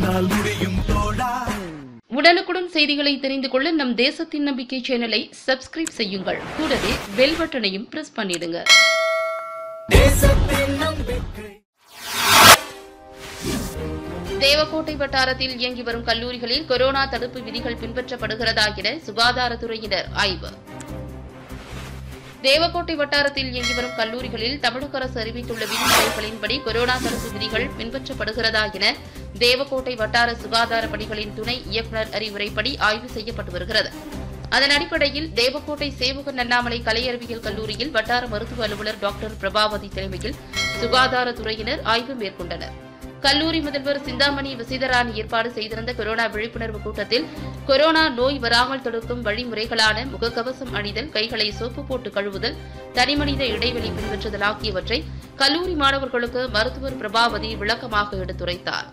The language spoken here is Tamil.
உன்னால் முடியும் தோழா உடனுக்குடன் செய்திகளை தெரிந்து கொள்ள நம் தேசத்தின் நம்பிக்கை சேனலை சப்ஸ்கிரைப் செய்யுங்கள் கூடவே பெல் பட்டனையும் பிரஸ் பண்ணிடுங்க தேசத்தின் நம்பிக்கை தேவக்கோட்டை வட்டாரத்தில் இயங்கி வரும் கல்லூரிகளில் கொரோனா தடுப்பு விதிகள் பின்பற்றப்படுகிறதா என சுகாதாரத்துறையினர் ஆய்வு தேவக்கோட்டை வட்டாரத்தில் இயங்கி வரும் கல்லூரிகளில் தமிழக அரசு அறிவித்துள்ள விதிமுறைகளின்படி கொரோனா தடுப்பு விதிகள் பின்பற்றப்படுகிறதா என தேவக்கோட்டை வட்டார சுகாதார பணிகளின் துணை இயக்குநர் அறிவுரைப்படி ஆய்வு செய்யப்பட்டு வருகிறது அதன் அடிப்படையில் தேவக்கோட்டை சேவகன் அண்ணாமலை கலை அறிவியல் கல்லூரியில் வட்டார மருத்துவ அலுவலர் டாக்டர் பிரபாவதி தலைமையில் சுகாதாரத்துறையினர் ஆய்வு மேற்கொண்டனர் கல்லூரி முதல்வர் சிந்தாமணி வசிதராணி ஏற்பாடு செய்திருந்த கொரோனா விழிப்புணர்வு கூட்டத்தில் கொரோனா நோய் வராமல் தடுக்கும் வழிமுறைகளான முகக்கவசம் அணிதல் கைகளை சோப்பு போட்டு கழுவுதல் தனிமனித இடைவெளி பின்பற்றுதல் ஆகியவற்றை கல்லூரி மாணவர்களுக்கு மருத்துவர் பிரபாவதி விளக்கமாக எடுத்துரைத்தார்